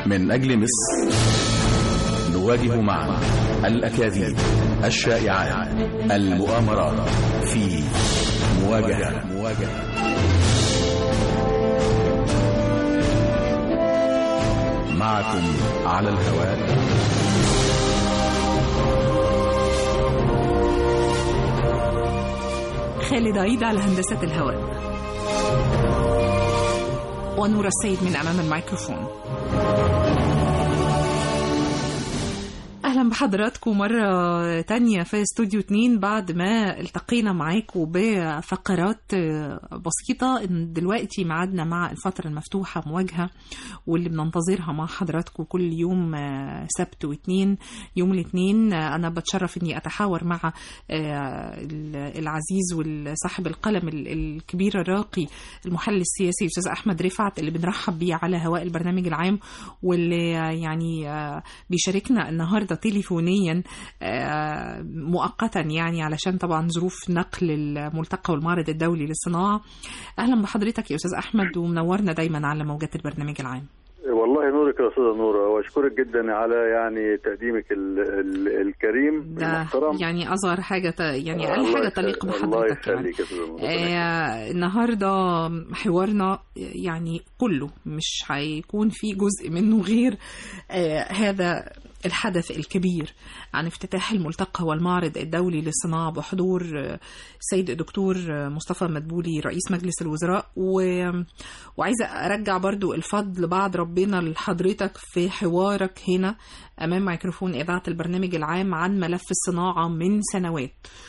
من أجل مصر نواجه معا الأكاذيب الشائعات المؤامرات في مواجهة مواجهة معكم على الهواء خالد عيد على هندسة الهواء ونور السيد من أمام الميكروفون أهلا بحضراتكم مرة تانية في استوديو 2 بعد ما التقينا معاكم بفقرات بسيطة إن دلوقتي معادنا مع الفترة المفتوحة مواجهة واللي بننتظرها مع حضراتكم كل يوم سبت واثنين يوم الاثنين أنا بتشرف إني أتحاور مع العزيز وصاحب القلم الكبير الراقي المحلل السياسي أستاذ أحمد رفعت اللي بنرحب بيه على هواء البرنامج العام واللي يعني بيشاركنا النهارده تليفونيا مؤقتا يعني علشان طبعا ظروف نقل الملتقى والمعرض الدولي للصناعه اهلا بحضرتك يا استاذ احمد ومنورنا دايما على موجات البرنامج العام والله نورك يا استاذه نوره واشكرك جدا على يعني تقديمك ال ال الكريم ده المحترم يعني اصغر حاجه ت... يعني اقل الله حاجه يخليك- تليق الله بحضرتك يعني يخليك يا استاذه نوره آه النهارده حوارنا يعني كله مش هيكون في جزء منه غير آه هذا الحدث الكبير عن افتتاح الملتقى والمعرض الدولي للصناعة بحضور آه، السيد الدكتور آه، مصطفى مدبولي رئيس مجلس الوزراء و... وعايزة أرجع برضو الفضل بعد ربنا لحضرتك في حوارك هنا أمام ميكروفون إذاعة البرنامج العام عن ملف الصناعة من سنوات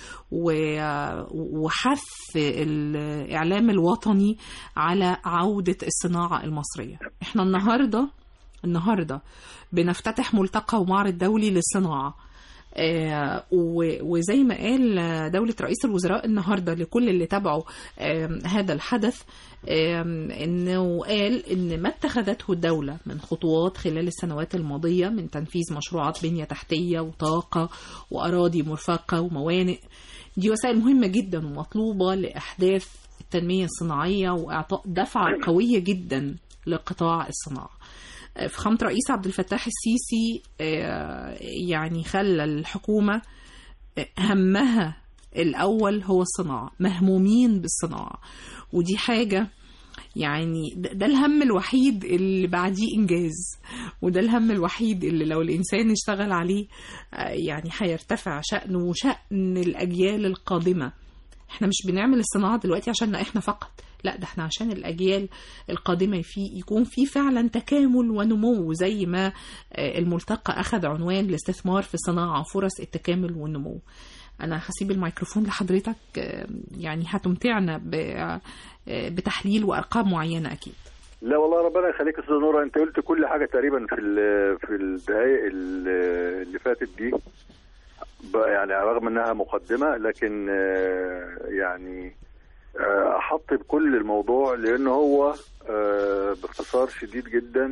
و- وحث الإعلام الوطني على عودة الصناعة المصرية احنا النهاردة النهاردة بنفتتح ملتقى ومعرض دولي للصناعة آه، و- وزي ما قال دولة رئيس الوزراء النهاردة لكل اللي تابعوا آم، هذا الحدث آم، انه قال ان ما اتخذته الدولة من خطوات خلال السنوات الماضية من تنفيذ مشروعات بنية تحتية وطاقة وأراضي مرفقة وموانئ دي وسائل مهمة جدا ومطلوبة لإحداث التنمية الصناعية وإعطاء دفعة قوية جدا لقطاع الصناعة فخامة رئيس عبد الفتاح السيسي آه، يعني خلى الحكومة آه، همها الأول هو الصناعة مهمومين بالصناعة ودي حاجة يعني ده ده الهم الوحيد اللي بعديه إنجاز وده الهم الوحيد اللي لو الإنسان اشتغل عليه آه، يعني هيرتفع شأنه وشأن الأجيال القادمة احنا مش بنعمل الصناعة دلوقتي عشان احنا فقط لا ده احنا عشان الأجيال القادمة في يكون في فعلا تكامل ونمو زي ما آه، الملتقى أخذ عنوان الاستثمار في الصناعة فرص التكامل والنمو أنا هسيب الميكروفون لحضرتك آه، يعني هتمتعنا ب- آه، بتحليل وأرقام معينة أكيد لا والله ربنا يخليك يا استاذه نوره انت قلت كل حاجه تقريبا في ال- في الدقائق ال- اللي فاتت دي بقى يعني رغم انها مقدمه لكن آه، يعني آه، احط بكل الموضوع لان هو آه، باختصار شديد جدا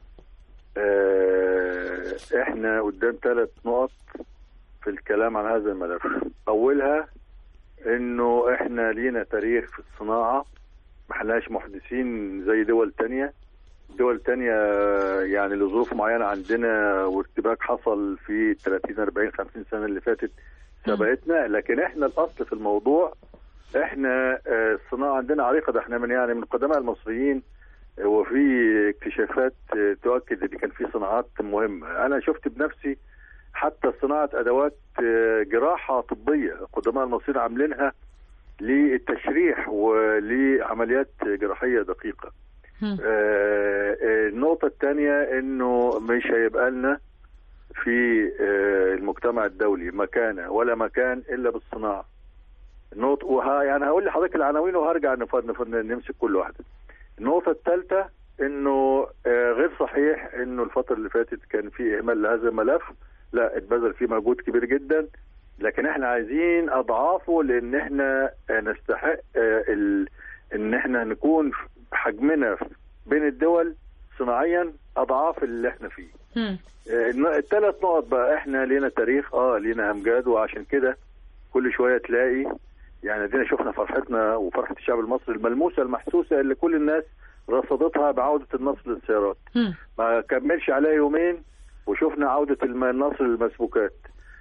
آه، احنا قدام ثلاث نقط في الكلام عن هذا الملف اولها انه احنا لينا تاريخ في الصناعه ما احناش محدثين زي دول تانية دول تانية يعني لظروف معينة عندنا وارتباك حصل في 30 40 50 سنة اللي فاتت سبقتنا لكن احنا الاصل في الموضوع احنا آه، الصناعة عندنا عريقة ده احنا من يعني من قدماء المصريين آه، وفي اكتشافات آه، تؤكد ان كان في صناعات مهمة انا شفت بنفسي حتى صناعة ادوات آه، جراحة طبية قدماء المصريين عاملينها للتشريح ولعمليات جراحية دقيقة هم. آه، آه، النقطة الثانية انه مش هيبقى لنا في آه، المجتمع الدولي مكانة ولا مكان الا بالصناعة النقطة وها يعني هقول لحضرتك العناوين وهرجع نفض نفض نمسك كل واحدة النقطة الثالثة انه آه، غير صحيح انه الفترة اللي فاتت كان في اهمال لهذا الملف لا اتبذل فيه مجهود كبير جدا لكن احنا عايزين اضعافه لان احنا آه، نستحق آه، ال... ان احنا نكون حجمنا بين الدول صناعيا اضعاف اللي احنا فيه هم. الثلاث نقط بقى احنا لينا تاريخ اه لينا امجاد وعشان كده كل شويه تلاقي يعني ادينا شفنا فرحتنا وفرحه الشعب المصري الملموسه المحسوسه اللي كل الناس رصدتها بعوده النصر للسيارات مم. ما كملش عليها يومين وشفنا عوده الم- النصر للمسبوكات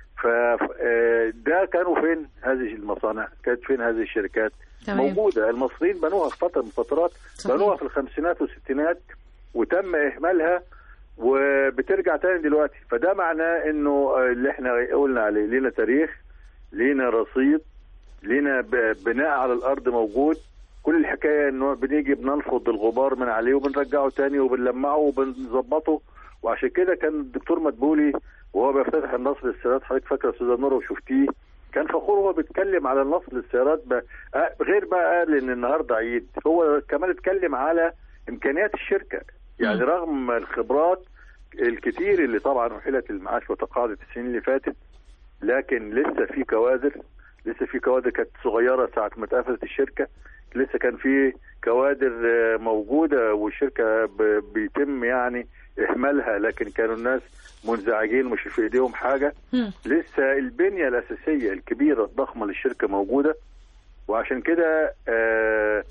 فده كانوا فين هذه المصانع كانت فين هذه الشركات تمام. موجوده المصريين بنوها في فتره من الفترات صحيح. بنوها في الخمسينات والستينات وتم اهمالها وبترجع تاني دلوقتي فده معناه انه اللي احنا قلنا عليه لينا تاريخ لينا رصيد لينا ب- بناء على الارض موجود كل الحكايه انه بنيجي بننفض الغبار من عليه وبنرجعه تاني وبنلمعه وبنظبطه وعشان كده كان الدكتور مدبولي وهو بيفتتح النصر للسيارات حضرتك فاكره استاذه نور وشفتيه كان فخور وهو بيتكلم على النصر للسيارات ب... آه، غير بقى لان النهارده عيد هو كمان اتكلم على امكانيات الشركه يعني مم. رغم الخبرات الكتير اللي طبعا احيلت المعاش وتقاعدت السنين اللي فاتت لكن لسه في كوادر لسه في كوادر كانت صغيره ساعه ما اتقفلت الشركه لسه كان في كوادر آه، موجوده والشركه ب- بيتم يعني اهمالها لكن كانوا الناس منزعجين مش في ايديهم حاجه مم. لسه البنيه الاساسيه الكبيره الضخمه للشركه موجوده وعشان كده آه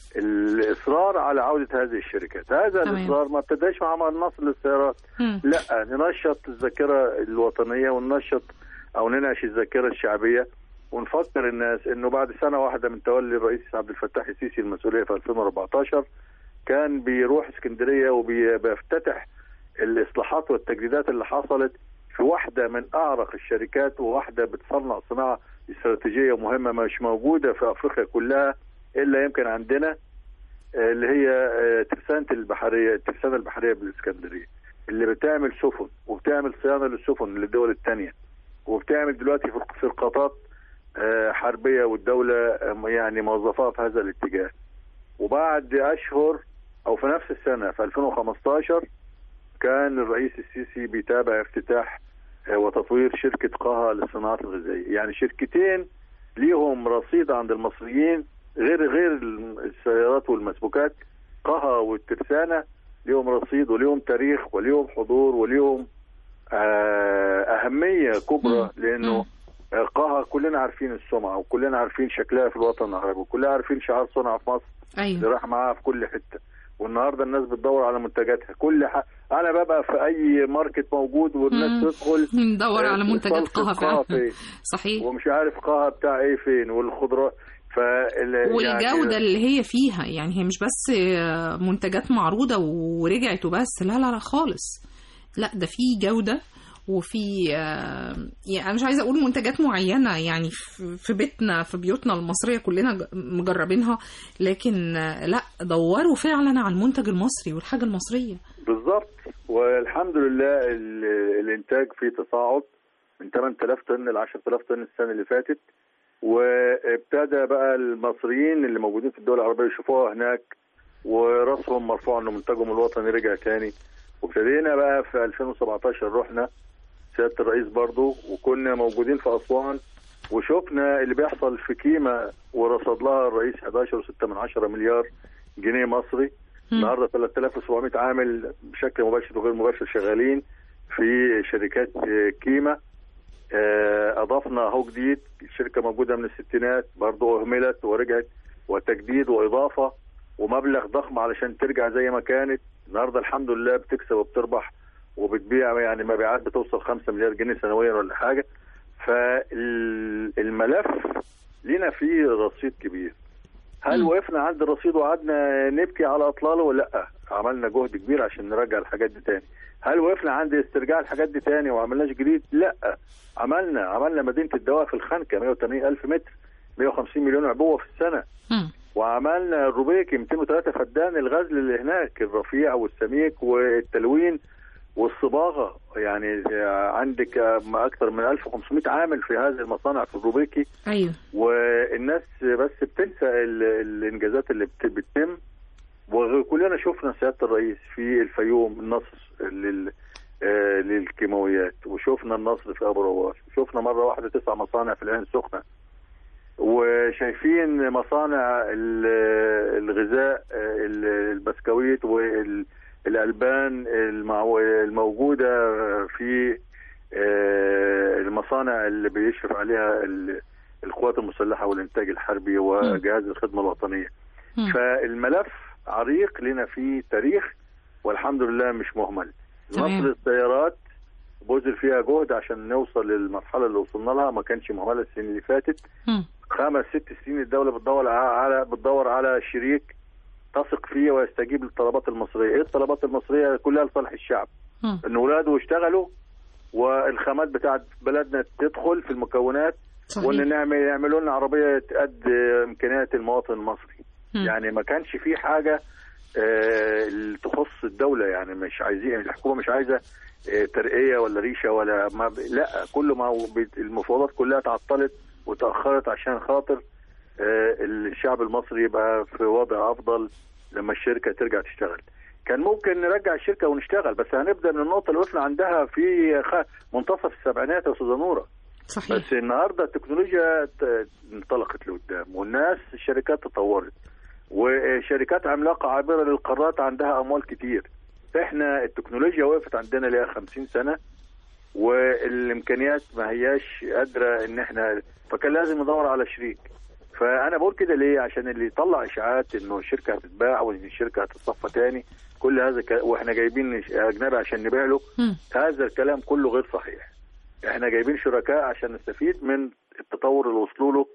الاصرار على عوده هذه الشركات هذا تمام. الاصرار ما ابتداش مع النصر للسيارات مم. لا ننشط الذاكره الوطنيه وننشط او ننعش الذاكره الشعبيه ونفكر الناس انه بعد سنه واحده من تولي الرئيس عبد الفتاح السيسي المسؤوليه في 2014 كان بيروح اسكندريه وبيفتتح الاصلاحات والتجديدات اللي حصلت في واحده من اعرق الشركات وواحده بتصنع صناعه استراتيجيه مهمه مش موجوده في افريقيا كلها الا يمكن عندنا آه، اللي هي آه، ترسانه البحريه الترسانه البحريه بالاسكندريه اللي بتعمل سفن وبتعمل صيانه للسفن للدول الثانيه وبتعمل دلوقتي فرق- فرقاطات آه، حربيه والدوله آه، يعني موظفاها في هذا الاتجاه وبعد اشهر او في نفس السنه في 2015 كان الرئيس السيسي بيتابع افتتاح آه، وتطوير شركه قها للصناعات الغذائيه يعني شركتين ليهم رصيد عند المصريين غير غير السيارات والمسبوكات قها والترسانه ليهم رصيد وليهم تاريخ وليهم حضور وليهم آه، اهميه كبرى مم. لانه آه، قها كلنا عارفين السمعه وكلنا عارفين شكلها في الوطن العربي وكلنا عارفين شعار صنع في مصر اللي ايوه راح معاها في كل حته والنهارده الناس بتدور على منتجاتها كل ح... انا ببقى في اي ماركت موجود والناس مم. تدخل ندور على آه، منتجات صلصة قها قها فعلا فين صحيح ومش عارف قها بتاع ايه فين والخضروات فال والجودة يعني اللي هي فيها يعني هي مش بس آه، منتجات معروضة ورجعت وبس لا لا لا خالص لا ده في جودة وفي آه، يعني أنا مش عايزة أقول منتجات معينة يعني في- في بيتنا في بيوتنا المصرية كلنا ج- مجربينها لكن آه، لا دوروا فعلا على المنتج المصري والحاجة المصرية بالظبط والحمد لله ال- الانتاج فيه تصاعد من 8000 طن ل 10000 طن السنه اللي فاتت وابتدى بقى المصريين اللي موجودين في الدول العربيه يشوفوها هناك وراسهم مرفوع انه منتجهم الوطني رجع تاني وابتدينا بقى في 2017 رحنا سياده الرئيس برضو وكنا موجودين في اسوان وشفنا اللي بيحصل في كيما ورصد لها الرئيس 11.6 من 10 مليار جنيه مصري مم. النهارده 3700 عامل بشكل مباشر وغير مباشر شغالين في شركات آه، كيما آه، اضفنا اهو جديد الشركه موجوده من الستينات برضه اهملت ورجعت وتجديد واضافه ومبلغ ضخم علشان ترجع زي ما كانت النهارده الحمد لله بتكسب وبتربح وبتبيع يعني مبيعات بتوصل 5 مليار جنيه سنويا ولا حاجه فالملف لنا فيه رصيد كبير هل مم. وقفنا عند الرصيد وقعدنا نبكي على اطلاله ولا لا عملنا جهد كبير عشان نرجع الحاجات دي تاني هل وقفنا عند استرجاع الحاجات دي تاني وعملناش جديد لا عملنا عملنا مدينه الدواء في الخنكه 180 الف متر 150 مليون عبوه في السنه مم. وعملنا الروبيكي 203 فدان الغزل اللي هناك الرفيع والسميك والتلوين والصباغه يعني عندك اكثر من 1500 عامل في هذه المصانع في الروبيكي أيوه والناس بس بتنسى ال- الانجازات اللي بت- بتتم وكلنا شفنا سياده الرئيس في الفيوم النصر لل آه، للكيماويات وشفنا النصر في ابو رواش وشفنا مره واحده تسع مصانع في العين السخنه وشايفين مصانع ال- الغذاء آه، ال- البسكويت والالبان المعو- الموجوده في آه، المصانع اللي بيشرف عليها ال- القوات المسلحه والانتاج الحربي وجهاز الخدمه الوطنيه مم. فالملف عريق لنا فيه تاريخ والحمد لله مش مهمل تمام. مصر السيارات بذل فيها جهد عشان نوصل للمرحله اللي وصلنا لها ما كانش مهمله السنين اللي فاتت مم. خمس ست سنين الدوله بتدور على بتدور على شريك تثق فيه ويستجيب للطلبات المصريه، ايه الطلبات المصريه كلها لصالح الشعب، مم. ان ولاده يشتغلوا والخامات بتاعت بلدنا تدخل في المكونات صحيح. وان نعمل يعملوا لنا عربيه تأدي امكانيات المواطن المصري. مم. يعني ما كانش في حاجه آه، اللي تخص الدوله يعني مش عايزين الحكومه مش عايزه آه، ترقيه ولا ريشه ولا ما ب... لا كل ما هو بي- المفاوضات كلها تعطلت وتاخرت عشان خاطر آه، الشعب المصري يبقى في وضع افضل لما الشركه ترجع تشتغل كان ممكن نرجع الشركه ونشتغل بس هنبدا من النقطه اللي وقفنا عندها في خ- منتصف السبعينات يا استاذه نوره صحيح بس النهارده التكنولوجيا ت- انطلقت لقدام والناس الشركات تطورت وشركات عملاقه عابره للقارات عندها اموال كتير احنا التكنولوجيا وقفت عندنا ليها 50 سنه والامكانيات ما هياش قادره ان احنا فكان لازم ندور على شريك فانا بقول كده ليه عشان اللي يطلع اشاعات انه الشركه هتتباع وان الشركه هتتصفى تاني كل هذا ك... واحنا جايبين اجنبي عشان نبيع له مم. هذا الكلام كله غير صحيح احنا جايبين شركاء عشان نستفيد من التطور اللي وصلوا له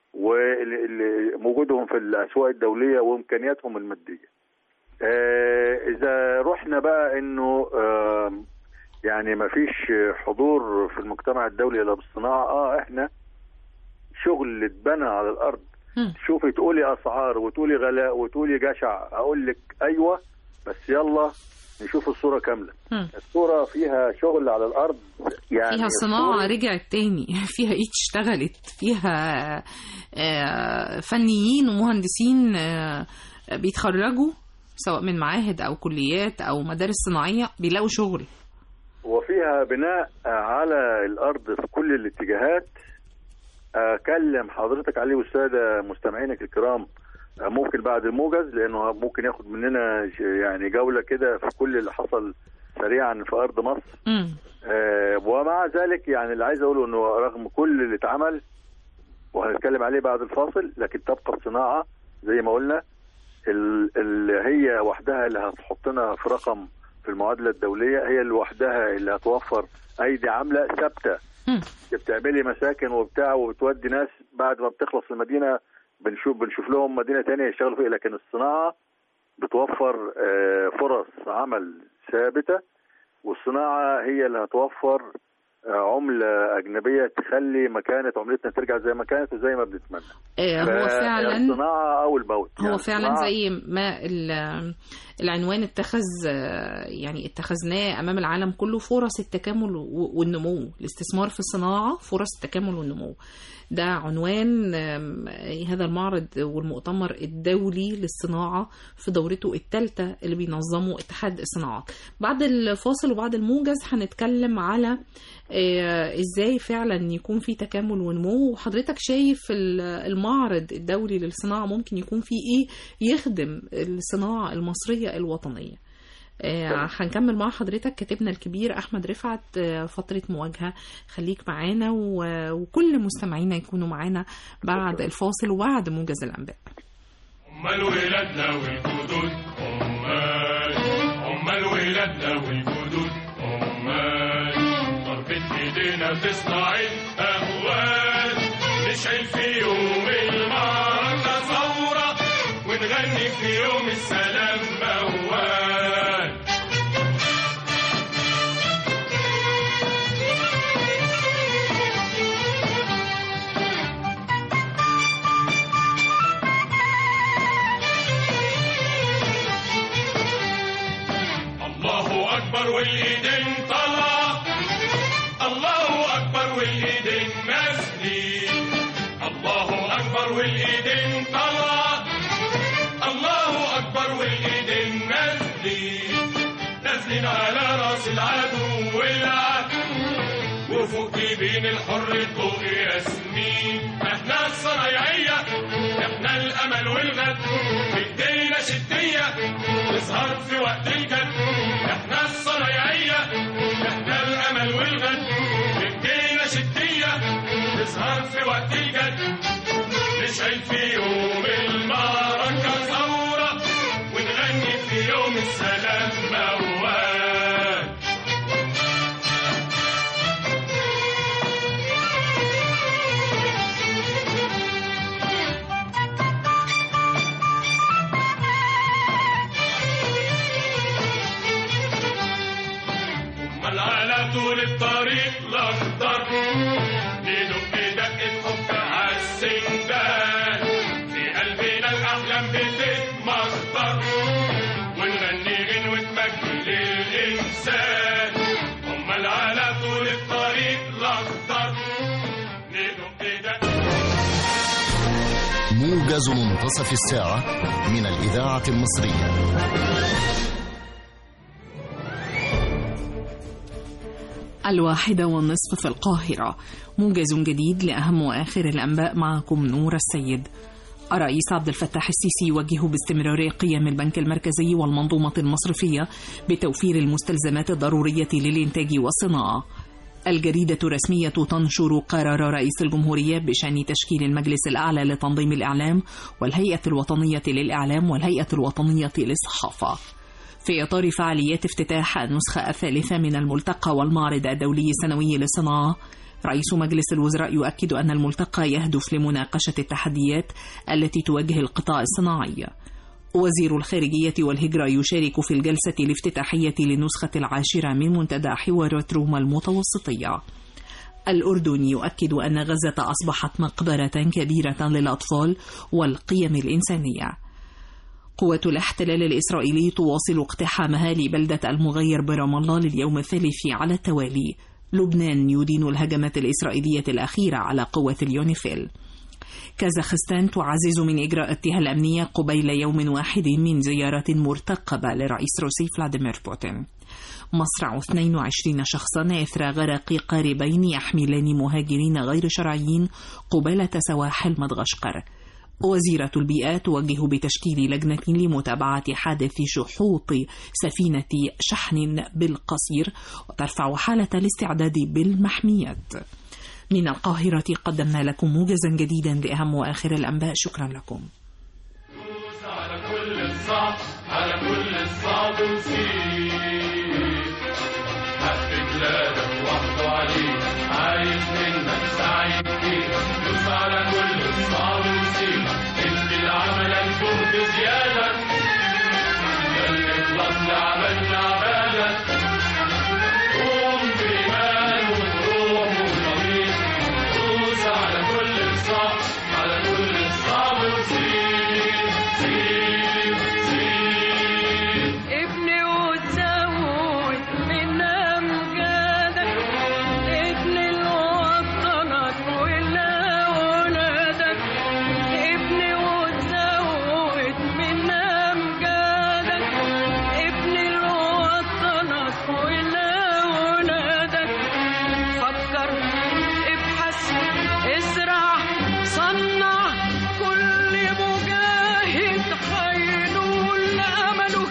ووجودهم في الاسواق الدوليه وامكانياتهم الماديه آه اذا رحنا بقى انه آه يعني ما فيش حضور في المجتمع الدولي الا بالصناعه اه احنا شغل اللي اتبنى على الارض مم. شوفي تقولي اسعار وتقولي غلاء وتقولي جشع اقول لك ايوه بس يلا نشوف الصوره كامله مم. الصوره فيها شغل على الارض يعني فيها صناعة الصورة- رجعت تاني فيها ايد اشتغلت فيها آه، فنيين ومهندسين آه، بيتخرجوا سواء من معاهد او كليات او مدارس صناعية بيلاقوا شغل وفيها بناء على الارض في كل الاتجاهات اكلم حضرتك عليه والساده مستمعينك الكرام ممكن بعد الموجز لانه ممكن ياخد مننا ج- يعني جوله كده في كل اللي حصل سريعا في ارض مصر مم. آه، ومع ذلك يعني اللي عايز اقوله انه رغم كل اللي اتعمل وهنتكلم عليه بعد الفاصل لكن تبقى الصناعه زي ما قلنا ال- اللي هي وحدها اللي هتحطنا في رقم في المعادله الدوليه هي اللي وحدها اللي هتوفر ايدي عامله ثابته مم. بتعملي مساكن وبتاع وبتودي ناس بعد ما بتخلص المدينه بنشوف بنشوف لهم مدينه تانية يشتغلوا فيها لكن الصناعه بتوفر آه، فرص عمل ثابته والصناعه هي اللي هتوفر آه، عمله اجنبيه تخلي مكانه عملتنا ترجع زي ما كانت وزي ما بنتمنى آه، هو فعلا الصناعه او الموت هو فعلا الصناعة- زي ما ال- العنوان اتخذ آه، يعني اتخذناه امام العالم كله فرص التكامل و- والنمو الاستثمار في الصناعه فرص التكامل والنمو ده عنوان آم، هذا المعرض والمؤتمر الدولي للصناعه في دورته الثالثه اللي بينظمه اتحاد الصناعات بعد الفاصل وبعد الموجز هنتكلم على آه، ازاي فعلا يكون في تكامل ونمو وحضرتك شايف ال- المعرض الدولي للصناعه ممكن يكون فيه ايه يخدم الصناعه المصريه الوطنيه آه، هنكمل مع حضرتك كاتبنا الكبير احمد رفعت آه، فتره مواجهه خليك معانا و- وكل مستمعينا يكونوا معانا بعد الفاصل وبعد موجز الانباء أمال ولادنا والجدود أمال أمال ولادنا والجدود أمال ضربة إيدينا تصنع الأهوال نشعل في يوم المعركة ثورة ونغني في يوم السلام موال الله أكبر والإيدين طلع الله أكبر والإيدين مسدين الله أكبر والإيدين طلع الله أكبر والإيدين نازلين نازلين على راس العدو والعدو وفوق جبين الحر الضوء ياسمين احنا الصنايعية احنا الامل والغد بايدينا شدية تظهر في وقت الجد احنا الصنايعية احنا الامل والغد بايدينا شدية تظهر في وقت الجد نشعل في يوم المعركة ثورة ونغني يوم السلام موال امال على طول الطريق الاخضر ندق دقة حب عالسندان في قلبنا الاحلام بتتمخضر ونغني غنوة مجد للانسان امال على طول الطريق الاخضر ندق دقة موجز منتصف الساعة من الإذاعة المصرية الواحدة والنصف في القاهرة موجز جديد لأهم وآخر الأنباء معكم نور السيد الرئيس عبد الفتاح السيسي يوجه باستمرار قيام البنك المركزي والمنظومة المصرفية بتوفير المستلزمات الضرورية للإنتاج والصناعة الجريدة الرسمية تنشر قرار رئيس الجمهورية بشأن تشكيل المجلس الأعلى لتنظيم الإعلام والهيئة الوطنية للإعلام والهيئة الوطنية للصحافة في إطار فعاليات افتتاح النسخة الثالثة من الملتقى والمعرض الدولي السنوي للصناعة رئيس مجلس الوزراء يؤكد أن الملتقى يهدف لمناقشة التحديات التي تواجه القطاع الصناعي وزير الخارجية والهجرة يشارك في الجلسة الافتتاحية للنسخة العاشرة من منتدى حوارات روما المتوسطية الأردن يؤكد أن غزة أصبحت مقبرة كبيرة للأطفال والقيم الإنسانية قوات الاحتلال الإسرائيلي تواصل اقتحامها لبلدة المغير برام الله لليوم الثالث على التوالي لبنان يدين الهجمات الإسرائيلية الأخيرة على قوات اليونيفيل كازاخستان تعزز من إجراءاتها الأمنية قبيل يوم واحد من زيارة مرتقبة لرئيس روسي فلاديمير بوتين مصرع 22 شخصا إثر غرق قاربين يحملان مهاجرين غير شرعيين قبالة سواحل مدغشقر وزيرة البيئة توجه بتشكيل لجنة لمتابعة حادث شحوط سفينة شحن بالقصير وترفع حالة الاستعداد بالمحميات من القاهرة قدمنا لكم موجزا جديدا لأهم وآخر الأنباء شكرا لكم دوس على كل الصعب على كل الصعب وسيب حق بلادك وحده عليك عايز منك سعي كتير دوس على كل الصعب وسيب ادي لعملك جهد زيادة ده الإخلاص لعملنا عبادة قوم بإيمان وبروح وضمير دوس على كل الصعب على كل الصعب وسيب سيب سيب ابني وتزود من أمجادك ابني لوطنك ولأولادك ابني وتزود من أمجادك ابني لوطنك ولأولادك فكر ابحث ازرع صنع كل مجاهد هينول أمله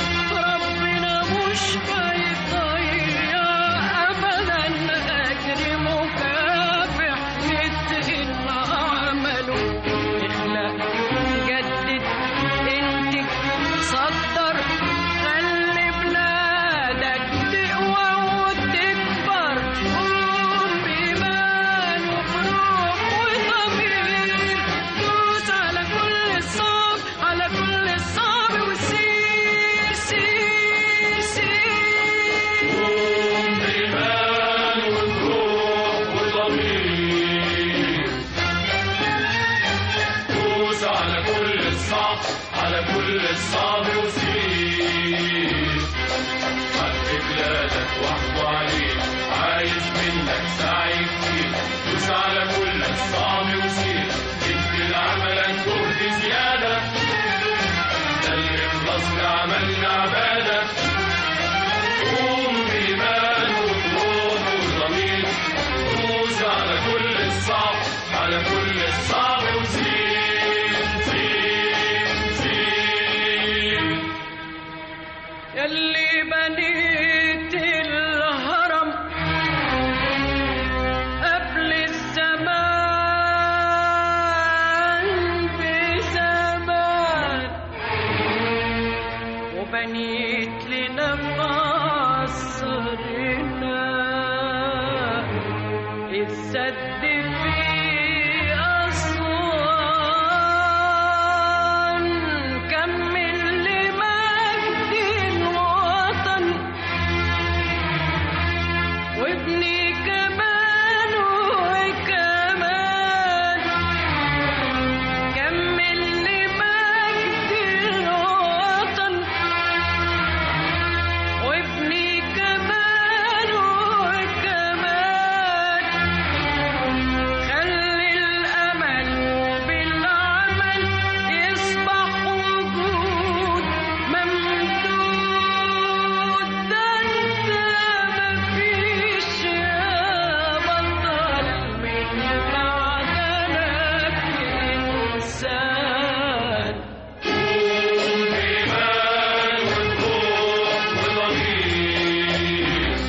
ربنا مش هيضيع أبدا أجر مكافح يتقن عمله اخلق جدد انتج صدر خلي بلادك تقوى وتكبر قوم بإيمان وبروح وضمير دوس على كل الصعب على كل الصعب وسير سير سير قوم بإيمان وبروح وضمير دوس على كل الصعب على كل الصعب وسير حق بلادك وحده عليك عايز منك سعي كتير دوس على كل الصعب وسير ادي لعملك جهد زيادة ده الإخلاص لعملنا عبادة قوم بإيمان وبروح وضمير دوس على كل الصعب على كل الصعب وسير سير سير يلي بنيت الهرم قبل الزمان بزمان بنيت لنا قصرنا السد في أسوان كمل لمجد الوطن وابني كمان وكمان كمل لمجد الوطن وابني كمان وكمان خلي الأمل بالعمل يصبح وجود ممدود ده انت مفيش يا بطل من معدنك إنسان إيمان وروح وضمير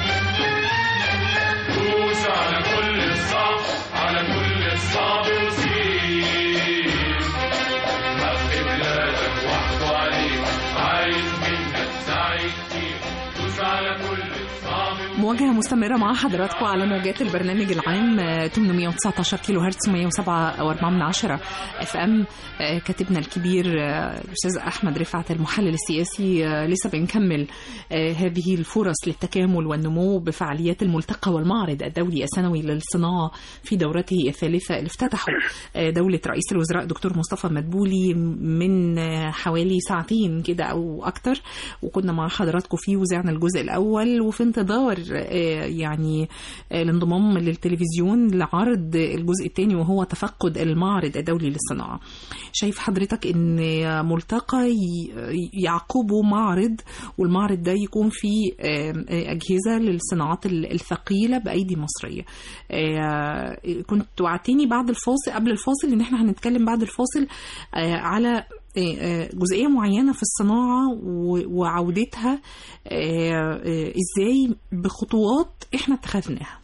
دوس على كل الصعب على كل الصعب وسير حق بلادك وحده عليك عايز منك سعي كتير دوس على كل الصعب مواجهة مستمرة مع حضراتكم على موجات البرنامج العام آه، 819 كيلو هرتز 107 من عشرة اف ام آه، كاتبنا الكبير آه، الاستاذ احمد رفعت المحلل السياسي آه، لسه بنكمل آه، هذه الفرص للتكامل والنمو بفعاليات الملتقى والمعرض الدولي السنوي للصناعة في دورته الثالثة اللي افتتحه آه، دولة رئيس الوزراء دكتور مصطفى مدبولي من آه، حوالي ساعتين كده او اكتر وكنا مع حضراتكم فيه وزعنا الجزء الاول وفي انتظار آه، يعني آه، الانضمام للتلفزيون لعرض الجزء الثاني وهو تفقد المعرض الدولي للصناعه شايف حضرتك ان ملتقى ي- يعقبه معرض والمعرض ده يكون فيه آه، آه، اجهزه للصناعات ال- الثقيله بايدي مصريه آه، كنت وعدتني بعد الفاصل قبل الفاصل ان احنا هنتكلم بعد الفاصل آه، على آه، آه، جزئيه معينه في الصناعه و- وعودتها آه، آه، ازاي بخطوات احنا اتخذناها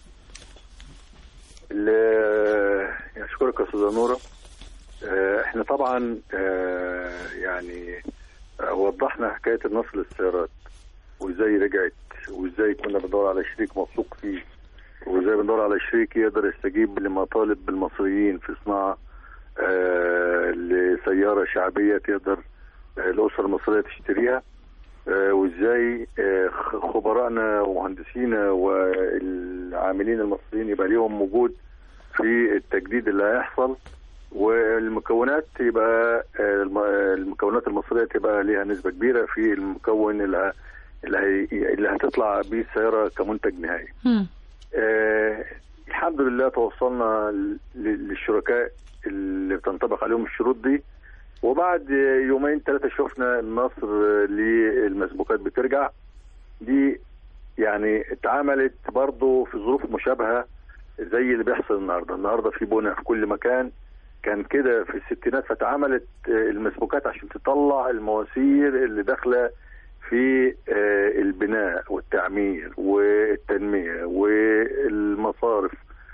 ال- اشكرك يا استاذه نوره آه، احنا طبعا آه، يعني آه، وضحنا حكايه النصر للسيارات وازاي رجعت وازاي كنا بندور على شريك موثوق فيه وازاي بندور على شريك يقدر يستجيب لمطالب المصريين في صناعه آه، لسياره شعبيه تقدر آه، الاسره المصريه تشتريها آه، وازاي آه، خ- خبرائنا ومهندسينا والعاملين المصريين يبقى ليهم وجود في التجديد اللي هيحصل والمكونات يبقى آه، الم- آه، المكونات المصريه تبقى ليها نسبه كبيره في المكون اللي ه- اللي, هي اللي هتطلع بيه السياره كمنتج نهائي. هم. آه الحمد لله توصلنا ل- للشركاء اللي بتنطبق عليهم الشروط دي وبعد يومين ثلاثة شفنا النصر للمسبوقات بترجع دي يعني اتعملت برضه في ظروف مشابهة زي اللي بيحصل النهاردة النهاردة في بنى في كل مكان كان كده في الستينات فتعملت آه، المسبوقات عشان تطلع المواسير اللي داخله في آه، البناء والتعمير والتنميه والمصارف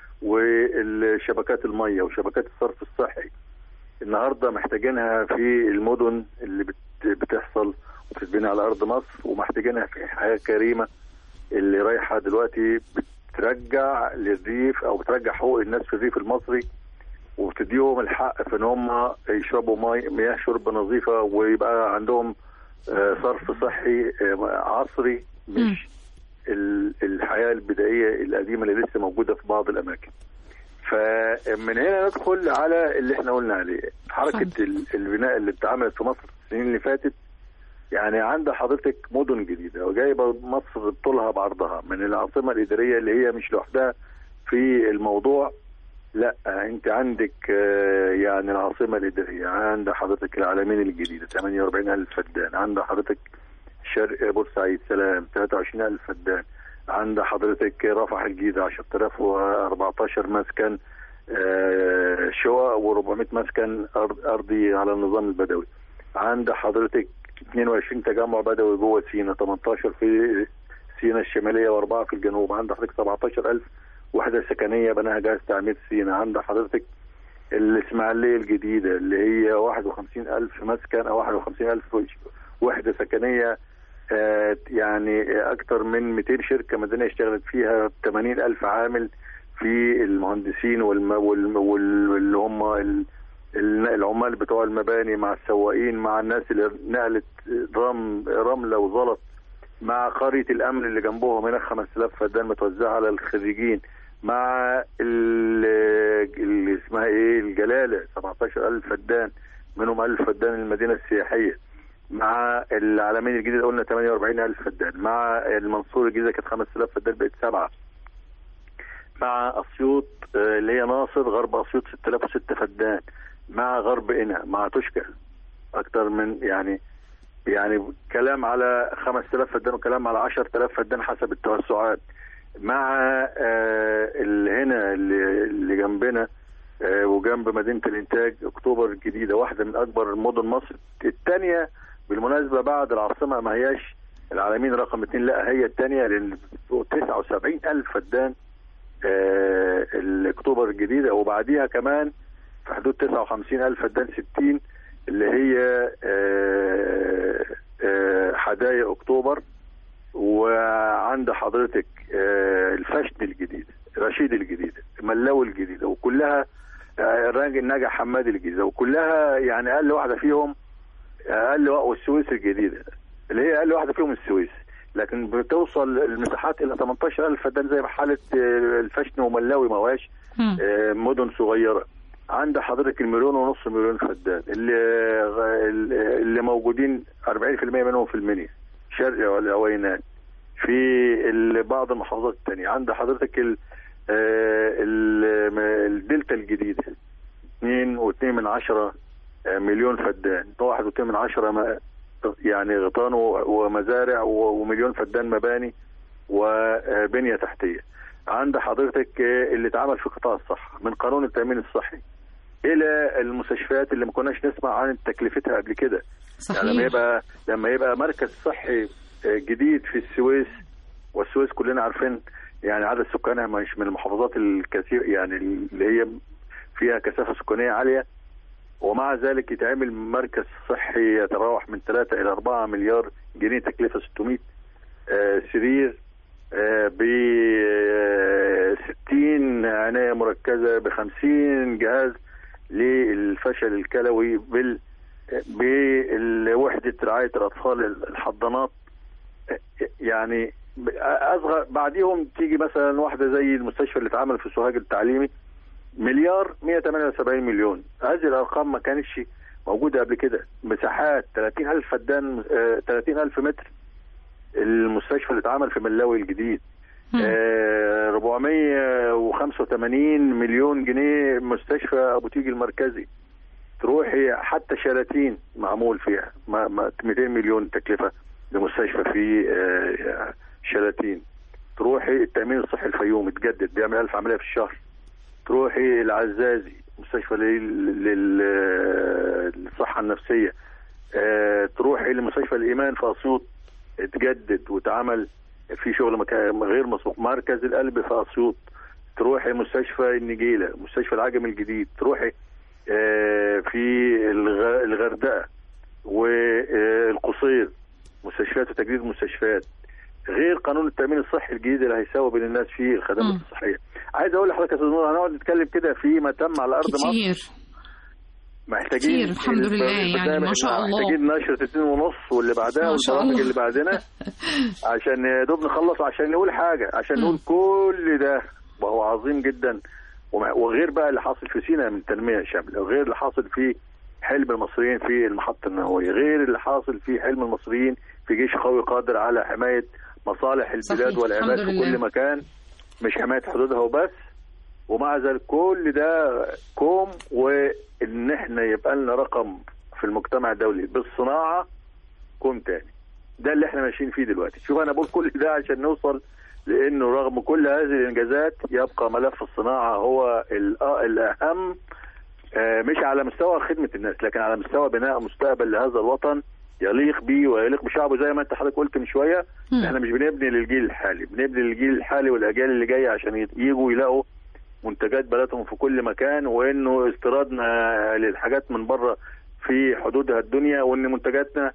والشبكات الميه وشبكات الصرف الصحي النهارده محتاجينها في المدن اللي بت- بتحصل وبتتبني على ارض مصر ومحتاجينها في حياه كريمه اللي رايحه دلوقتي بترجع للريف او بترجع حقوق الناس في الريف المصري وبتديهم الحق في ان هم يشربوا مي مياه شرب نظيفه ويبقى عندهم آه، صرف صحي آه، عصري مش ال- الحياه البدائيه القديمه اللي لسه موجوده في بعض الاماكن. فمن هنا ندخل على اللي احنا قلنا عليه حركه ال- البناء اللي اتعملت في مصر السنين اللي فاتت يعني عند حضرتك مدن جديده وجايبه مصر بطولها بعرضها من العاصمه الاداريه اللي هي مش لوحدها في الموضوع لا انت عندك آه، يعني العاصمه الاداريه عند حضرتك العالمين الجديده 48000 فدان عند حضرتك شرق بورسعيد سلام 23000 فدان عند حضرتك رفح الجيزه 10014 مسكن آه، شقق و400 مسكن أرض- ارضي على النظام البدوي عند حضرتك 22 تجمع بدوي جوه سينا 18 في سينا الشماليه واربعه في الجنوب عند حضرتك 17000 وحده سكنيه بناها جهاز تعمير سينا عند حضرتك الاسماعيليه الجديده اللي هي 51000 مسكن او 51000 وحده سكنيه آه، يعني اكثر من 200 شركه مدنيه اشتغلت فيها 80 الف عامل في المهندسين والم... والم... وال- واللي هم ال... ال- العمال بتوع المباني مع السواقين مع الناس اللي نقلت رم... رمله وزلط مع قريه الامن اللي جنبهم هناك 5000 فدان متوزعه على الخريجين مع ال... اللي اسمها ايه الجلاله 17000 فدان منهم 1000 فدان المدينه السياحيه مع العالمين الجديده قلنا 48000 فدان مع المنصور الجديده كانت 5000 فدان بقت سبعه مع اسيوط آه، اللي هي ناصر غرب اسيوط 6006 فدان مع غرب قنا مع توشكا اكتر من يعني يعني كلام على 5000 فدان وكلام على 10000 فدان حسب التوسعات مع آه، اللي هنا اللي, اللي جنبنا آه، وجنب مدينه الانتاج اكتوبر الجديده واحده من اكبر مدن مصر الثانيه بالمناسبه بعد العاصمه ما هياش العالمين رقم اثنين لا هي الثانيه لان 79 الف فدان آه، الاكتوبر الجديده وبعديها كمان في حدود 59 الف فدان 60 اللي هي آه، آه، حدائق اكتوبر وعند حضرتك آه، الفشن الجديد رشيد الجديد ملاوي الجديده وكلها آه، الراجل نجا حماد الجديده وكلها يعني اقل واحده فيهم اقل وا- والسويس الجديده اللي هي اقل واحده فيهم السويس لكن بتوصل المساحات الى 18000 فدان زي حاله آه، الفشن وملاوي ما هواش مم. آه، مدن صغيره عند حضرتك المليون ونص مليون فدان اللي اللي موجودين 40% منهم في المنيا شرق والعوينات في ال- بعض المحافظات الثانيه عند حضرتك ال آه، ال- م- الدلتا الجديده 2 و2 من عشرة آه، مليون فدان واحد و2 من عشرة ما- يعني غيطان و- ومزارع و- ومليون فدان مباني وبنية تحتية عند حضرتك آه، اللي اتعمل في قطاع الصحة من قانون التأمين الصحي إلى المستشفيات اللي ما كناش نسمع عن تكلفتها قبل كده يعني لما صحيح يبقى لما يبقى مركز صحي آه، جديد في السويس والسويس كلنا عارفين يعني عدد سكانها مش من المحافظات الكثير يعني اللي هي فيها كثافه سكانيه عاليه ومع ذلك يتعمل مركز صحي يتراوح من 3 الى 4 مليار جنيه تكلفه 600 آه، سرير ب 60 عنايه مركزه ب 50 جهاز للفشل الكلوي بال بوحده رعايه الاطفال الحضانات يعني اصغر بعديهم تيجي مثلا واحده زي المستشفى اللي اتعمل في سوهاج التعليمي مليار 178 مليون هذه الارقام ما كانتش موجوده قبل كده مساحات 30000 فدان آه، 30000 متر المستشفى اللي اتعمل في ملاوي الجديد مم. آه، 485 مليون جنيه مستشفى ابو تيجي المركزي تروحي حتى شلاتين معمول فيها ما ما 200 مليون تكلفه لمستشفى في آه، شلاتين تروحي التامين الصحي الفيوم اتجدد بيعمل 1000 عمليه في الشهر تروحي العزازي مستشفى لل- لل- للصحه النفسيه آه، تروحي لمستشفى الايمان في اسيوط اتجدد واتعمل في شغل مكان غير مسبوق مركز القلب في اسيوط تروحي مستشفى النجيله مستشفى العجم الجديد تروحي آه، في الغ- الغردقه والقصير مستشفيات وتجديد مستشفيات غير قانون التامين الصحي الجديد اللي هيساوي بين الناس في الخدمات مم. الصحيه عايز اقول لحضرتك يا استاذ نور هنقعد نتكلم كده في ما تم على ارض مصر كتير محتاجين كتير، الحمد لله، يعني البرنامج ما شاء الله. محتاجين نشرة اتنين ونص واللي بعدها ما شاء والبرامج الله. اللي بعدنا عشان يا دوب نخلص عشان نقول حاجة عشان مم. نقول كل ده وهو عظيم جدا ومع- وغير بقى اللي حاصل في سيناء من تنمية شاملة وغير اللي حاصل في حلم المصريين في المحطة النووية غير اللي حاصل في حلم المصريين في جيش قوي قادر على حماية مصالح البلاد صحيح، والعباد الحمد في لله. كل مكان مش حماية حدودها وبس ومع ذلك كل ده كوم وان احنا يبقى لنا رقم في المجتمع الدولي بالصناعه كوم تاني ده اللي احنا ماشيين فيه دلوقتي شوف انا بقول كل ده عشان نوصل لانه رغم كل هذه الانجازات يبقى ملف الصناعه هو الأ- الاهم آه، مش على مستوى خدمه الناس لكن على مستوى بناء مستقبل لهذا الوطن يليق بيه ويليق بشعبه زي ما انت حضرتك قلت من شويه مم. احنا مش بنبني للجيل الحالي بنبني للجيل الحالي والاجيال اللي جايه عشان يت- يجوا يلاقوا منتجات بلدهم في كل مكان وانه استيرادنا للحاجات من بره في حدودها الدنيا وان منتجاتنا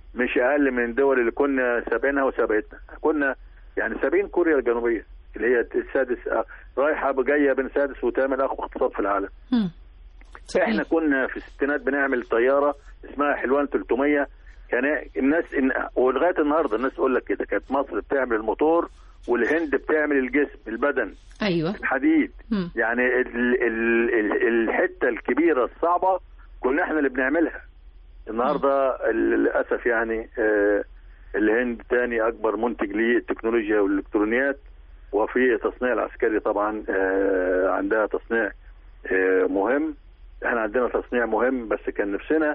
مش اقل من الدول اللي كنا سابقينها وسابقتنا كنا يعني سابقين كوريا الجنوبيه اللي هي السادس آه، رايحه جايه بين سادس وثامن اقوى اقتصاد في العالم مم. صحيح. احنا كنا في الستينات بنعمل طياره اسمها حلوان 300 كان الناس إن ولغايه النهارده الناس تقول لك كده كانت مصر بتعمل الموتور والهند بتعمل الجسم البدن ايوه الحديد مم. يعني ال ال ال الحته الكبيره الصعبه كنا احنا اللي بنعملها النهارده للاسف يعني آه الهند تاني اكبر منتج للتكنولوجيا والالكترونيات وفي التصنيع العسكري طبعا آه عندها تصنيع آه مهم احنا عندنا تصنيع مهم بس كان نفسنا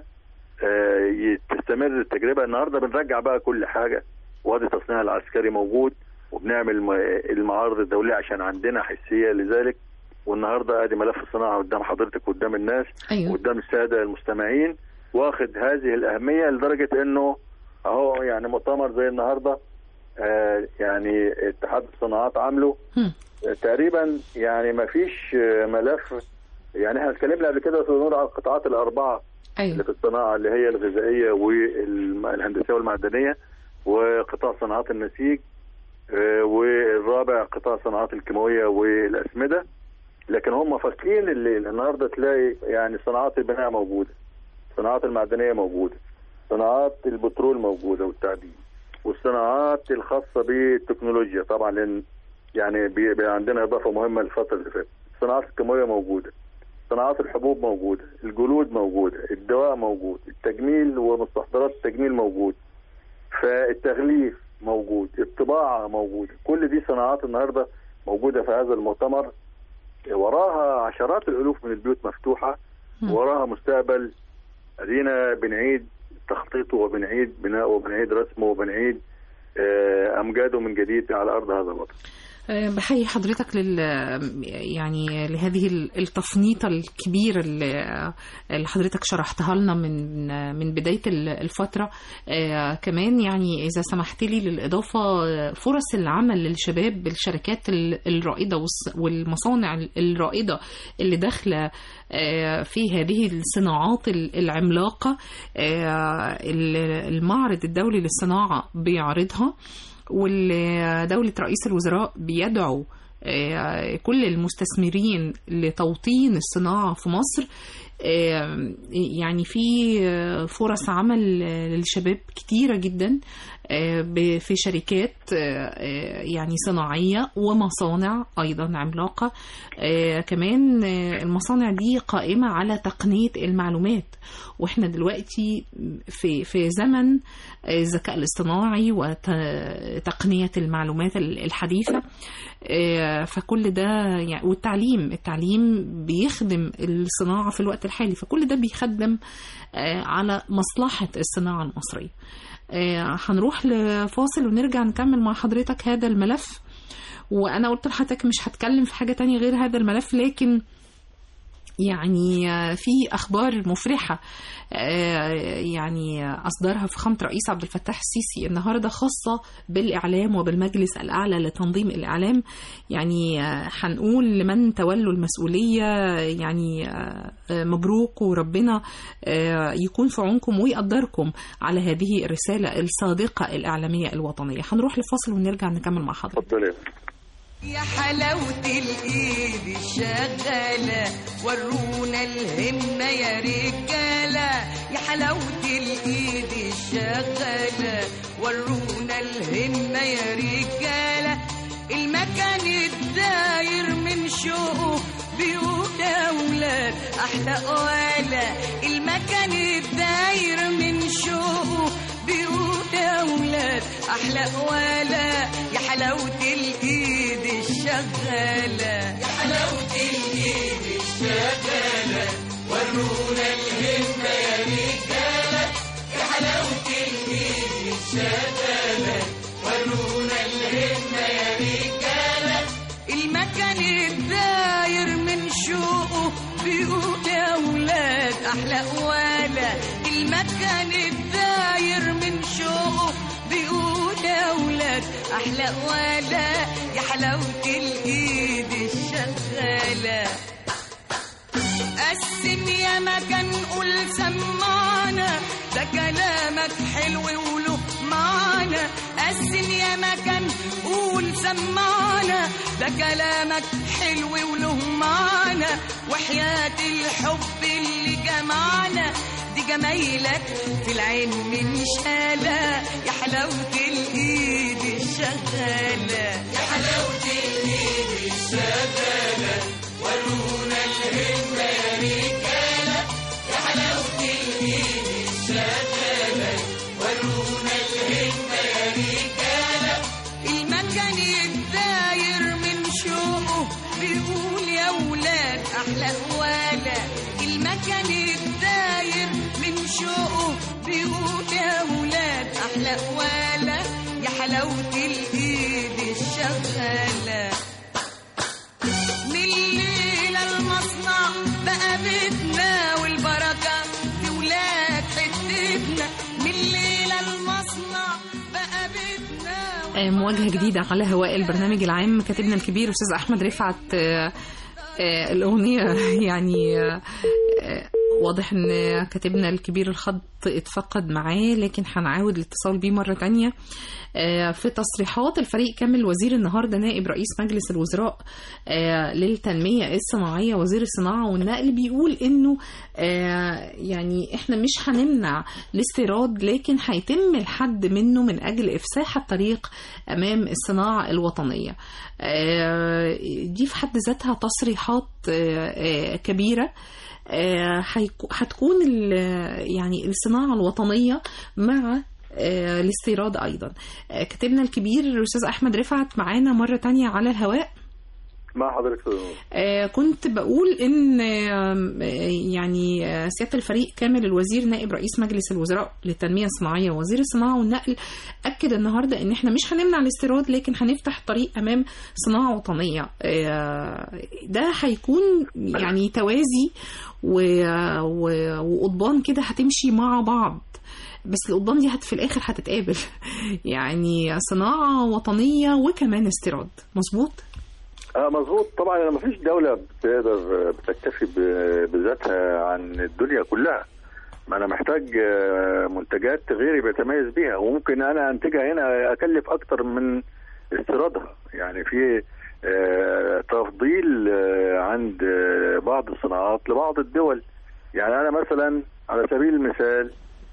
آه تستمر التجربه النهارده بنرجع بقى كل حاجه وادي التصنيع العسكري موجود وبنعمل م- المعارض الدوليه عشان عندنا حسيه لذلك والنهارده ادي ملف الصناعه قدام حضرتك قدام الناس ايوه قدام الساده المستمعين واخد هذه الاهميه لدرجه انه اهو يعني مؤتمر زي النهارده آه يعني اتحاد الصناعات عامله مم. آه، تقريبا يعني ما فيش آه، ملف يعني احنا اتكلمنا قبل كده في نقول على القطاعات الاربعه اللي ايوه في الصناعه اللي هي الغذائيه والهندسيه والمعدنيه وقطاع صناعات النسيج آه، والرابع قطاع صناعات الكيماويه والاسمده لكن هم فاصلين اللي النهارده تلاقي يعني صناعات البناء موجوده الصناعات المعدنيه موجوده صناعات البترول موجوده والتعدين والصناعات الخاصه بالتكنولوجيا طبعا لان يعني بي بي عندنا اضافه مهمه الفتره اللي فاتت الصناعات الكيماويه موجوده صناعات الحبوب موجوده الجلود موجوده الدواء موجود التجميل ومستحضرات التجميل موجود فالتغليف موجود الطباعه موجوده كل دي صناعات النهارده موجوده في هذا المؤتمر وراها عشرات الالوف من البيوت مفتوحه مم. وراها مستقبل ادينا بنعيد تخطيطه وبنعيد بناءه وبنعيد رسمه وبنعيد آه، امجاده من جديد على ارض هذا الوطن آه، بحيي حضرتك لل يعني لهذه التفنيطة الكبيرة اللي اللي حضرتك شرحتها لنا من من بداية الفترة آه، كمان يعني إذا سمحت لي للإضافة آه، فرص العمل للشباب بالشركات ال- الرائدة والص- والمصانع الرائدة اللي داخلة آه، في هذه الصناعات ال- العملاقة آه، ال- المعرض الدولي للصناعة بيعرضها ودولة رئيس الوزراء بيدعو آه، كل المستثمرين لتوطين الصناعة في مصر آه، يعني في آه، فرص عمل آه، للشباب كتيرة جدا آه، ب- في شركات آه، آه، يعني صناعية ومصانع أيضا عملاقة آه، كمان آه، المصانع دي قائمة على تقنية المعلومات واحنا دلوقتي في في زمن الذكاء الاصطناعي وتقنية المعلومات الحديثة آه، فكل ده يعني والتعليم التعليم بيخدم الصناعة في الوقت الحالي فكل ده بيخدم آه، على مصلحة الصناعة المصرية آه، هنروح لفاصل ونرجع نكمل مع حضرتك هذا الملف وانا قلت لحضرتك مش هتكلم في حاجة تانية غير هذا الملف لكن يعني آه، في اخبار مفرحه آه، يعني اصدرها فخامه الرئيس عبد الفتاح السيسي النهارده خاصه بالاعلام وبالمجلس الاعلى لتنظيم الاعلام يعني آه، هنقول لمن تولوا المسؤوليه يعني آه، آه، مبروك وربنا آه، يكون في عونكم ويقدركم على هذه الرساله الصادقه الاعلاميه الوطنيه هنروح لفاصل ونرجع نكمل مع حضرتك اتفضل يا يا حلاوة الإيد الشغالة ورونا الهمة يا رجالة يا حلاوة الإيد الشغالة ورونا الهمة يا رجالة المكان الداير من شوقه بيقول يا ولاد أحلى قوالة المكان الداير من شوقه بيقول يا ولاد أحلى قوالة يا حلاوة الإيد الشغالة يا حلاوة الإيد الشغالة ورونا الهمة يا رجالة يا حلاوة الإيد الشغالة ورونا الهمة يا رجالة المكان الداير من شوقه بيقول يا ولاد احلى قواله المكان الداير من شوقه بيقول يا ولاد احلى قواله يا حلاوه الايد الشغاله قسم يا مكان قول سمعنا ده كلامك حلو وله معنى قسم يا مكان قول سمعنا ده كلامك حلو وله معنى وحياة الحب اللي جمعنا دي جمايلك في العين من شالة يا حلاوة الإيد الشغالة يا حلاوة الإيد الشغالة ورونا الهمة يا رجالة يا حلاوة الإيد الشغالة ورونا الهمة يا رجالة المكان الداير من شوقه بيقول يا ولاد أحلى هوالة المكان الداير من شوقه بيقول يا ولاد أحلى هوالة يا حلاوة الإيد الشغالة من الليلة المصنع بقى بيتنا والبركة في ولاد حتتنا من الليلة المصنع بقى بيتنا آه، مواجهة جديدة على هواء البرنامج العام كاتبنا الكبير أستاذ أحمد رفعت آه، آه، الأغنية يعني آه، آه، واضح ان كاتبنا الكبير الخط اتفقد معاه لكن هنعاود الاتصال بيه مرة تانية آه، في تصريحات الفريق كامل وزير النهارده نائب رئيس مجلس الوزراء آه، للتنمية الصناعية وزير الصناعة والنقل بيقول انه آه، يعني احنا مش هنمنع الاستيراد لكن هيتم الحد منه من اجل افساح الطريق امام الصناعة الوطنية آه، دي في حد ذاتها تصريحات آه، آه، كبيرة آه، هيكو- هتكون ال- يعني الصناعة الوطنية مع آه، الاستيراد أيضا آه، كاتبنا الكبير الأستاذ أحمد رفعت معانا مرة تانية على الهواء مع حضرتك أستاذ نور. آه، كنت بقول ان آم، آه، يعني آه، سياده الفريق كامل الوزير نائب رئيس مجلس الوزراء للتنميه الصناعيه ووزير الصناعه والنقل اكد النهارده ان احنا مش هنمنع الاستيراد لكن هنفتح طريق امام صناعه وطنيه آه، ده هيكون يعني توازي و- و- وقضبان كده هتمشي مع بعض بس القضبان دي هت في الاخر هتتقابل يعني صناعه وطنيه وكمان استيراد مظبوط اه مظبوط طبعا ما فيش دوله بتقدر بتكتفي ب- بذاتها عن الدنيا كلها ما انا محتاج آه، منتجات غيري بيتميز بيها وممكن انا انتجها هنا اكلف اكتر من استيرادها يعني في آه، تفضيل آه، عند آه، بعض الصناعات لبعض الدول يعني انا مثلا على سبيل المثال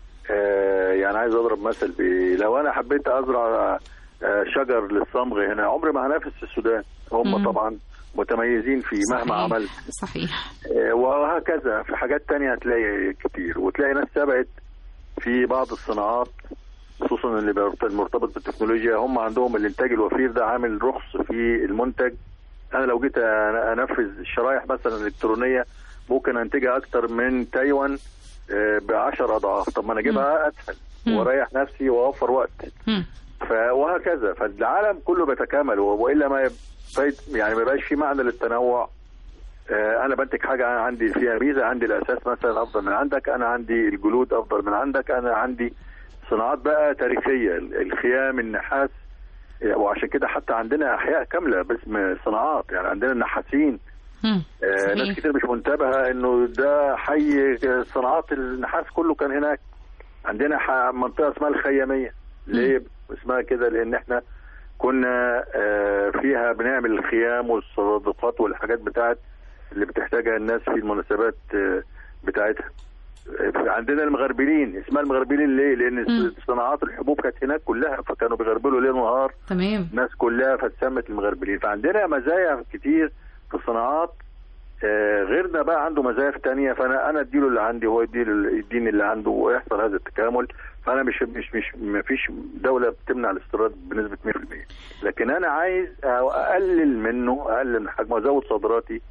آه، يعني عايز اضرب مثل بإيه؟ لو انا حبيت ازرع آه، شجر للصمغ هنا عمري ما هنافس السودان هم مم. طبعا متميزين فيه مهما صحيح. عملت صحيح آه، وهكذا في حاجات تانية هتلاقي كتير وتلاقي ناس سبقت في بعض الصناعات خصوصا اللي بيرت- المرتبط بالتكنولوجيا هم عندهم الانتاج الوفير ده عامل رخص في المنتج انا لو جيت أ- انفذ الشرايح مثلا الالكترونيه ممكن انتجها اكتر من تايوان ب 10 اضعاف طب ما انا اجيبها اسهل مم. واريح نفسي واوفر وقت مم. ف وهكذا فالعالم كله بيتكامل و- والا ما يبقى- يعني ما يبقاش في معنى للتنوع آه، انا بنتج حاجه أنا عندي فيها ميزه عندي الاساس مثلا افضل من عندك انا عندي الجلود افضل من عندك انا عندي صناعات بقى تاريخيه ال- الخيام النحاس آه، وعشان كده حتى عندنا احياء كامله باسم صناعات يعني عندنا النحاسين مم. آه، صحيح. ناس كتير مش منتبهه انه ده حي صناعات النحاس كله كان هناك عندنا ح- منطقه اسمها الخياميه ليه اسمها كده لان احنا كنا آه، فيها بنعمل الخيام والصدقات والحاجات بتاعت اللي بتحتاجها الناس في المناسبات آه، بتاعتها آه، عندنا المغربلين اسمها المغربلين ليه لان مم. صناعات الحبوب كانت هناك كلها فكانوا بيغربلوا ليل ونهار تمام الناس كلها فاتسمت المغربلين فعندنا مزايا كتير في الصناعات آه، غيرنا بقى عنده مزايا في تانية فانا انا اديله اللي عندي هو يديله يديني اللي عنده ويحصل هذا التكامل فانا مش مش مش ما فيش دوله بتمنع الاستيراد بنسبه 100% لكن انا عايز اقلل منه اقلل من حجمه ازود صادراتي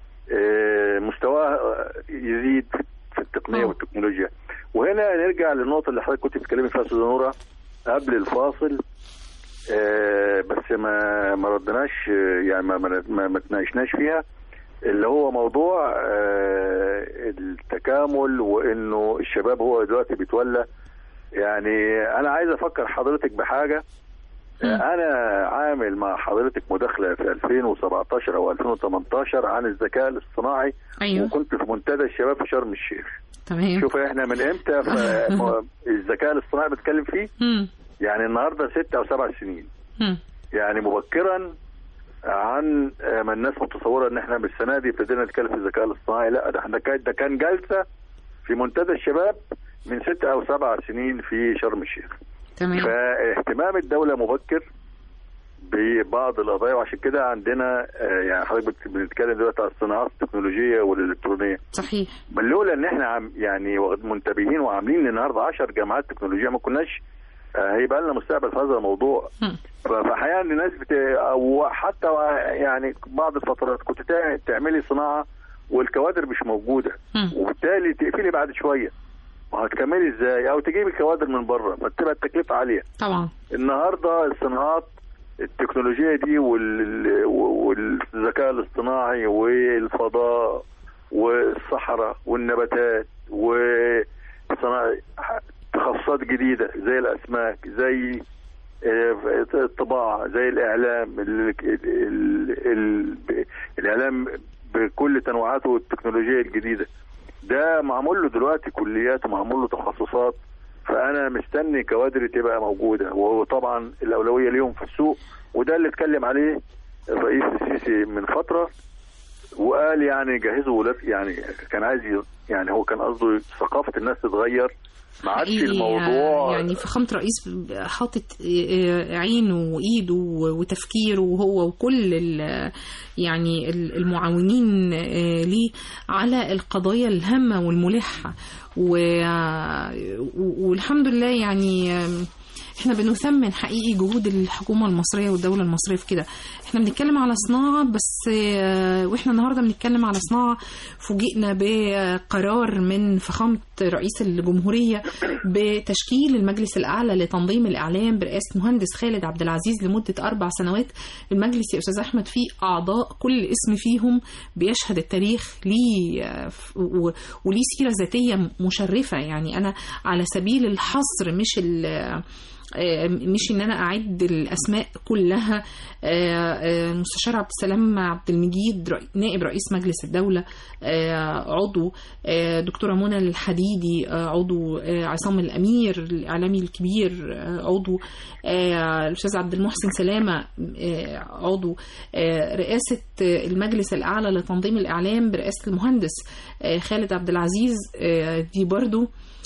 آه، مستواه يزيد في التقنيه آه. والتكنولوجيا وهنا نرجع للنقطه اللي حضرتك كنت بتتكلمي فيها استاذه نوره قبل الفاصل آه، بس ما ما ردناش آه، يعني ما ما ما, ما تناقشناش فيها اللي هو موضوع آه، التكامل وانه الشباب هو دلوقتي بيتولى يعني انا عايز افكر حضرتك بحاجه انا عامل مع حضرتك مداخله في 2017 او 2018 عن الذكاء الاصطناعي ايوه وكنت في منتدى الشباب في شرم الشيخ تمام شوف احنا من امتى ف- م- الذكاء الاصطناعي بنتكلم فيه مم. يعني النهارده ست او سبع سنين مم. يعني مبكرا عن آه، ما الناس متصوره ان احنا بالسنه دي ابتدينا نتكلم في الذكاء الاصطناعي لا ده احنا كان ده كان جلسه في منتدى الشباب من ست او سبع سنين في شرم الشيخ تمام فاهتمام الدوله مبكر ببعض القضايا وعشان كده عندنا آه، يعني حضرتك بت- بنتكلم دلوقتي على الصناعات التكنولوجيه والالكترونيه صحيح بل لولا ان احنا عم يعني واخد- منتبهين وعاملين النهارده 10 جامعات تكنولوجيه ما كناش آه، هيبقى لنا مستقبل في هذا الموضوع مم. ف- فاحيانا الناس بت... او حتى يعني بعض الفترات كنت تع- تعملي صناعه والكوادر مش موجوده مم. وبالتالي تقفلي بعد شويه ما هتكملي ازاي او تجيبي كوادر من بره فتبقى التكلفه عاليه طبعا النهارده الصناعات التكنولوجيه دي وال- والذكاء الاصطناعي والفضاء والصحراء والنباتات وصناعة تخصصات جديده زي الاسماك زي آه، الطباعه زي الاعلام ال ال ال الاعلام بكل تنوعاته التكنولوجيه الجديده ده معمول له دلوقتي كليات ومعمول له تخصصات فانا مستني كوادر تبقى موجوده وهو طبعا الاولويه ليهم في السوق وده اللي اتكلم عليه الرئيس السيسي من فتره وقال يعني جهزوا ولاد يعني كان عايز ي- يعني هو كان قصده ثقافه الناس تتغير ما عادش حقيقي الموضوع يعني فخامة رئيس حاطط عينه وإيده وتفكيره وهو وكل ال- يعني ال- المعاونين ليه على القضايا الهامة والملحة و- والحمد لله يعني احنا بنثمن حقيقي جهود الحكومة المصرية والدولة المصرية في كده احنا بنتكلم على صناعة بس آه، واحنا النهاردة بنتكلم على صناعة فوجئنا بقرار من فخامة رئيس الجمهورية بتشكيل المجلس الأعلى لتنظيم الإعلام برئاسة مهندس خالد عبد العزيز لمدة أربع سنوات المجلس يا أستاذ أحمد فيه أعضاء كل اسم فيهم بيشهد التاريخ ليه آه، ف- و- وليه سيرة ذاتية مشرفة يعني أنا على سبيل الحصر مش ال آه، مش ان انا اعد الاسماء كلها آه، آه، المستشار عبد السلام عبد المجيد رئي- نائب رئيس مجلس الدوله آه، عضو آه، دكتوره منى الحديدي آه، عضو آه، عصام الامير الاعلامي الكبير آه، عضو آه، الاستاذ عبد المحسن سلامه آه، عضو آه، رئاسه آه، المجلس الاعلى لتنظيم الاعلام برئاسه المهندس آه، خالد عبد العزيز آه، دي برضو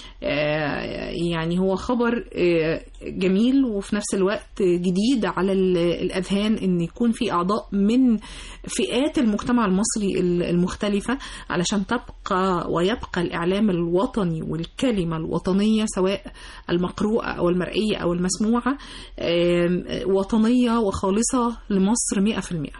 آه، يعني هو خبر آه، جميل وفي نفس الوقت جديد على ال- الأذهان إن يكون في أعضاء من فئات المجتمع المصري ال- المختلفة علشان تبقى ويبقى الإعلام الوطني والكلمة الوطنية سواء المقروءة أو المرئية أو المسموعة آم، وطنية وخالصة لمصر 100%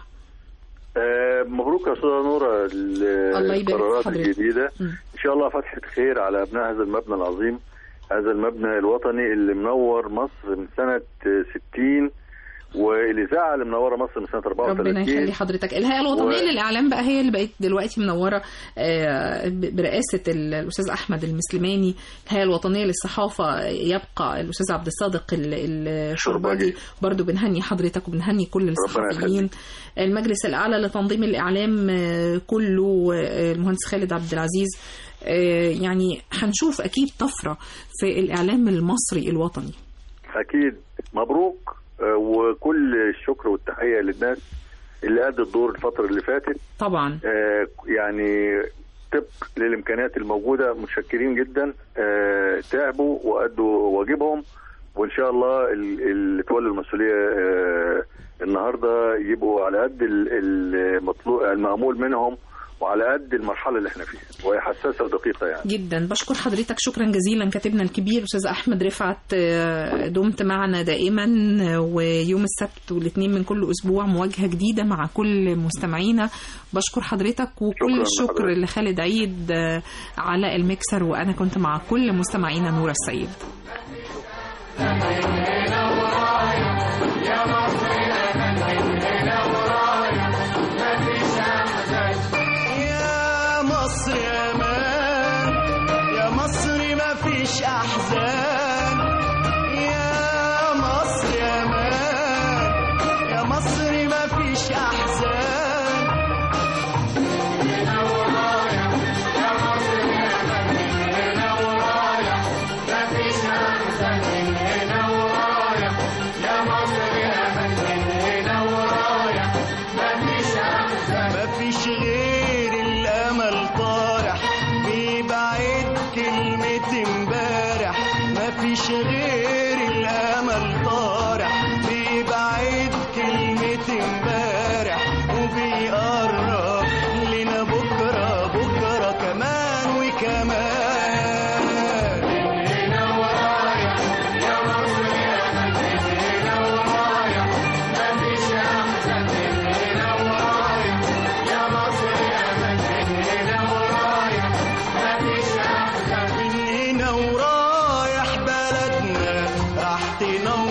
آه، مبروك يا استاذه نوره ال- الله يبارك في القرارات حضرتك. الجديده م. ان شاء الله فتحه خير على ابناء هذا المبنى العظيم هذا المبنى الوطني اللي منور مصر من سنه آه، 60 والاذاعه اللي منوره مصر من سنه ربنا 34 يخلي حضرتك الهيئه الوطنيه و- للاعلام بقى هي اللي بقت دلوقتي منوره آه، ب- برئاسه ال- الاستاذ احمد المسلماني الهيئه الوطنيه للصحافه يبقى الاستاذ عبد الصادق ال- الشرباجي شرباجي. برضو بنهني حضرتك وبنهني كل الصحفيين المجلس الاعلى لتنظيم الاعلام آه، كله آه، المهندس خالد عبد العزيز آه، يعني هنشوف اكيد طفره في الاعلام المصري الوطني اكيد مبروك آه، وكل الشكر والتحيه للناس اللي ادت دور الفتره اللي فاتت طبعا آه، يعني طبق للامكانيات الموجوده متشكرين جدا آه، تعبوا وادوا واجبهم وان شاء الله ال- اللي تولوا المسؤوليه آه، النهارده يبقوا على قد ال- المطلوب المامول منهم وعلى قد المرحله اللي احنا فيها وهي حساسه ودقيقه يعني جدا بشكر حضرتك شكرا جزيلا كاتبنا الكبير استاذ احمد رفعت آه، دمت معنا دائما آه، ويوم السبت والاثنين من كل اسبوع مواجهه جديده مع كل مستمعينا بشكر حضرتك وكل شكراً الشكر لحضرتك. لخالد عيد آه، على الميكسر وانا كنت مع كل مستمعينا نور السيد يا مصر يا مان يا مصر ما فيش احزان يا مصر يا مان تعطينا